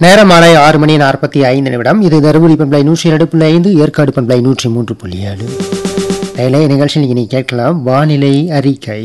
நேரம் மாலை ஆறு மணி நாற்பத்தி ஐந்து நிமிடம் இது தருமபுரி பண்பலை நூற்றி இரண்டு புள்ளி ஐந்து ஏற்காடு பண்பலை நூற்றி மூன்று புள்ளி ஏழு இளைய நிகழ்ச்சியில் இனி கேட்கலாம் வானிலை அறிக்கை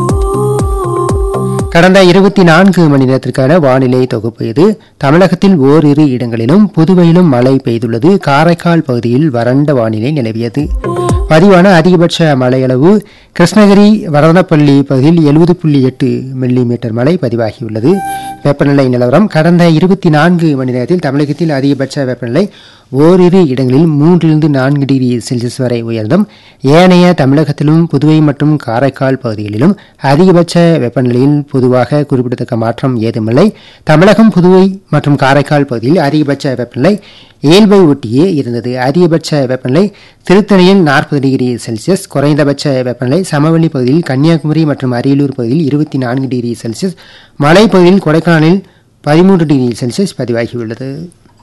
கடந்த இருபத்தி நான்கு மணி நேரத்திற்கான வானிலை தொகுப்பு இது தமிழகத்தில் ஓரிரு இடங்களிலும் புதுவையிலும் மழை பெய்துள்ளது காரைக்கால் பகுதியில் வறண்ட வானிலை நிலவியது பதிவான அதிகபட்ச மழையளவு கிருஷ்ணகிரி வரதனப்பள்ளி பகுதியில் எழுபது புள்ளி எட்டு மில்லி மீட்டர் மழை பதிவாகியுள்ளது வெப்பநிலை நிலவரம் கடந்த இருபத்தி நான்கு மணி நேரத்தில் தமிழகத்தில் அதிகபட்ச வெப்பநிலை ஓரிரு இடங்களில் மூன்றிலிருந்து நான்கு டிகிரி செல்சியஸ் வரை உயர்ந்தும் ஏனைய தமிழகத்திலும் புதுவை மற்றும் காரைக்கால் பகுதிகளிலும் அதிகபட்ச வெப்பநிலையில் பொதுவாக குறிப்பிடத்தக்க மாற்றம் ஏதுமில்லை தமிழகம் புதுவை மற்றும் காரைக்கால் பகுதியில் அதிகபட்ச வெப்பநிலை இயல்பை ஒட்டியே இருந்தது அதிகபட்ச வெப்பநிலை திருத்தணியில் நாற்பது டிகிரி செல்சியஸ் குறைந்தபட்ச வெப்பநிலை சமவெளி பகுதியில் கன்னியாகுமரி மற்றும் அரியலூர் பகுதியில் இருபத்தி நான்கு டிகிரி செல்சியஸ் மலைப்பகுதியில் கொடைக்கானலில் பதிமூன்று டிகிரி செல்சியஸ் பதிவாகியுள்ளது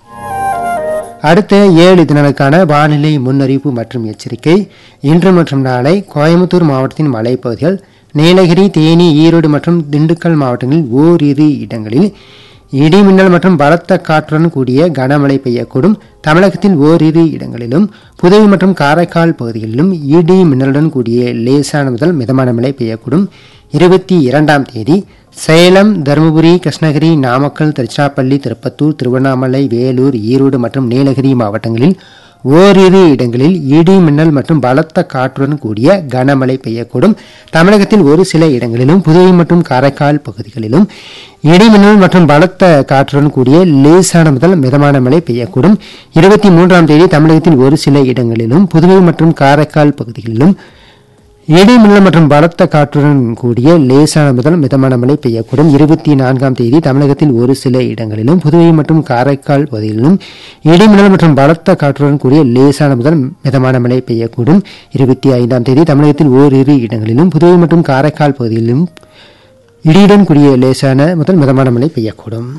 அடுத்த ஏழு தினங்களுக்கான வானிலை முன்னறிவிப்பு மற்றும் எச்சரிக்கை இன்று மற்றும் நாளை கோயம்புத்தூர் மாவட்டத்தின் மலைப்பகுதிகள் நீலகிரி தேனி ஈரோடு மற்றும் திண்டுக்கல் மாவட்டங்களில் ஓரிரு இடங்களில் இடி மின்னல் மற்றும் பலத்த காற்றுடன் கூடிய கனமழை பெய்யக்கூடும் தமிழகத்தில் ஓரிரு இடங்களிலும் புதுவை மற்றும் காரைக்கால் பகுதிகளிலும் இடி மின்னலுடன் கூடிய லேசான முதல் மிதமான மழை பெய்யக்கூடும் இருபத்தி இரண்டாம் தேதி சேலம் தருமபுரி கிருஷ்ணகிரி நாமக்கல் திருச்சிராப்பள்ளி திருப்பத்தூர் திருவண்ணாமலை வேலூர் ஈரோடு மற்றும் நீலகிரி மாவட்டங்களில் ஓரிரு இடங்களில் இடி மின்னல் மற்றும் பலத்த காற்றுடன் கூடிய கனமழை பெய்யக்கூடும் தமிழகத்தில் ஒரு சில இடங்களிலும் புதுவை மற்றும் காரைக்கால் பகுதிகளிலும் இடி மின்னல் மற்றும் பலத்த காற்றுடன் கூடிய லேசான முதல் மிதமான மழை பெய்யக்கூடும் இருபத்தி மூன்றாம் தேதி தமிழகத்தில் ஒரு சில இடங்களிலும் புதுவை மற்றும் காரைக்கால் பகுதிகளிலும் இடி மின்னல் மற்றும் பலத்த காற்றுடன் கூடிய லேசான முதல் மிதமான மழை பெய்யக்கூடும் இருபத்தி நான்காம் தேதி தமிழகத்தில் ஒரு சில இடங்களிலும் புதுவை மற்றும் காரைக்கால் பகுதிகளிலும் இடி மின்னல் மற்றும் பலத்த காற்றுடன் கூடிய லேசான முதல் மிதமான மழை பெய்யக்கூடும் இருபத்தி ஐந்தாம் தேதி தமிழகத்தில் ஓரிரு இடங்களிலும் புதுவை மற்றும் காரைக்கால் பகுதிகளிலும் இடியுடன் கூடிய லேசான முதல் மிதமான மழை பெய்யக்கூடும்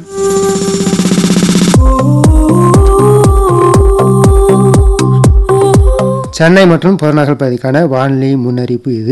சென்னை மற்றும் புறநகர் பகுதிக்கான வானிலை முன்னறிவிப்பு இது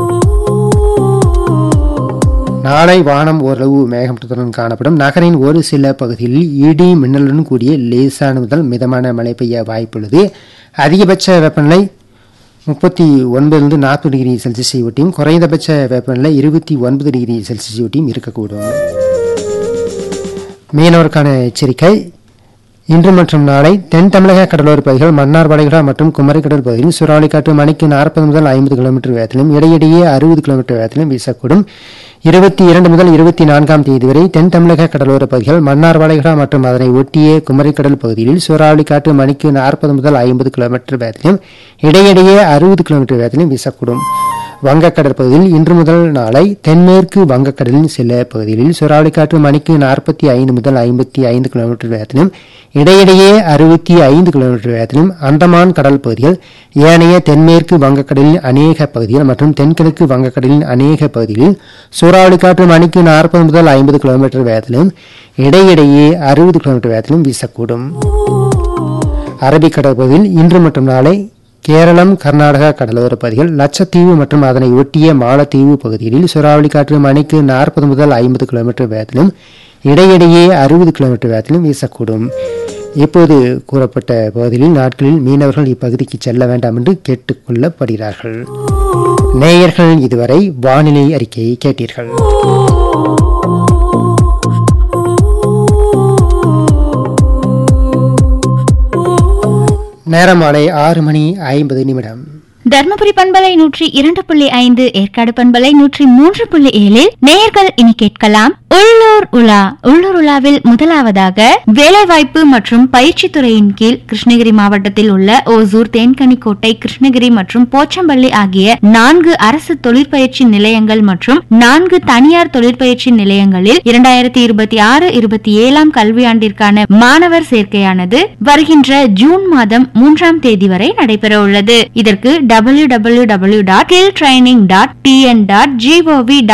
நாளை வானம் ஓரளவு மேகமூட்டத்துடன் காணப்படும் நகரின் ஒரு சில பகுதிகளில் இடி மின்னலுடன் கூடிய லேசான முதல் மிதமான மழை பெய்ய வாய்ப்புள்ளது அதிகபட்ச வெப்பநிலை முப்பத்தி ஒன்பதிலிருந்து நாற்பது டிகிரி செல்சியஸை ஒட்டியும் குறைந்தபட்ச வெப்பநிலை இருபத்தி ஒன்பது டிகிரி செல்சியஸை ஒட்டியும் இருக்கக்கூடும் மீனவருக்கான எச்சரிக்கை இன்று மற்றும் நாளை தென் தமிழக கடலோர பகுதிகள் மன்னார் வளைகுடா மற்றும் குமரிக்கடல் பகுதியில் சூறாவளி காற்று மணிக்கு நாற்பது முதல் ஐம்பது கிலோமீட்டர் வேகத்திலும் இடையிடையே அறுபது கிலோமீட்டர் வேகத்திலும் வீசக்கூடும் இருபத்தி இரண்டு முதல் இருபத்தி நான்காம் தேதி வரை தென் தமிழக கடலோர பகுதிகள் மன்னார் வளைகுடா மற்றும் அதனை ஒட்டிய குமரிக்கடல் பகுதியில் சூறாவளி காற்று மணிக்கு நாற்பது முதல் ஐம்பது கிலோமீட்டர் வேகத்திலும் இடையிடையே அறுபது கிலோமீட்டர் வேகத்திலும் வீசக்கூடும் வங்கக்கடல் பகுதியில் இன்று முதல் நாளை தென்மேற்கு வங்கக்கடலின் சில பகுதிகளில் சூறாவளி காற்று மணிக்கு நாற்பத்தி ஐந்து முதல் ஐம்பத்தி ஐந்து கிலோமீட்டர் வேகத்திலும் இடையிடையே அறுபத்தி ஐந்து கிலோமீட்டர் வேகத்திலும் அந்தமான் கடல் பகுதிகள் ஏனைய தென்மேற்கு வங்கக்கடலின் அநேக பகுதிகள் மற்றும் தென்கிழக்கு வங்கக்கடலின் அநேக பகுதிகளில் சூறாவளி காற்று மணிக்கு நாற்பது முதல் ஐம்பது கிலோமீட்டர் வேகத்திலும் இடையிடையே அறுபது கிலோமீட்டர் வேகத்திலும் வீசக்கூடும் அரபிக்கடல் பகுதியில் இன்று மற்றும் நாளை கேரளம் கர்நாடகா கடலோர பகுதிகள் லட்சத்தீவு மற்றும் அதனை ஒட்டிய மாலத்தீவு பகுதிகளில் சூறாவளி காற்று மணிக்கு நாற்பது முதல் ஐம்பது கிலோமீட்டர் வேகத்திலும் இடையிடையே அறுபது கிலோமீட்டர் வேகத்திலும் வீசக்கூடும் இப்போது கூறப்பட்ட பகுதிகளில் நாட்களில் மீனவர்கள் இப்பகுதிக்கு செல்ல வேண்டாம் என்று கேட்டுக்கொள்ளப்படுகிறார்கள் நேயர்கள் இதுவரை வானிலை அறிக்கையை கேட்டீர்கள் நேரம் மாலை ஆறு மணி ஐம்பது நிமிடம் தர்மபுரி பண்பலை நூற்றி இரண்டு புள்ளி ஐந்து ஏற்காடு பண்பலை நூற்றி மூன்று புள்ளி ஏழில் நேயர்கள் இனி கேட்கலாம் உள்ளூர் உலா உள்ளூர் உலாவில் முதலாவதாக வேலைவாய்ப்பு மற்றும் பயிற்சி துறையின் கீழ் கிருஷ்ணகிரி மாவட்டத்தில் உள்ள ஓசூர் தேன்கனிக்கோட்டை கிருஷ்ணகிரி மற்றும் போச்சம்பள்ளி ஆகிய நான்கு அரசு தொழிற்பயிற்சி நிலையங்கள் மற்றும் நான்கு தனியார் தொழிற்பயிற்சி நிலையங்களில் இரண்டாயிரத்தி இருபத்தி ஆறு இருபத்தி ஏழாம் கல்வியாண்டிற்கான மாணவர் சேர்க்கையானது வருகின்ற ஜூன் மாதம் மூன்றாம் தேதி வரை நடைபெற உள்ளது இதற்கு W W W dot dot TN dot gov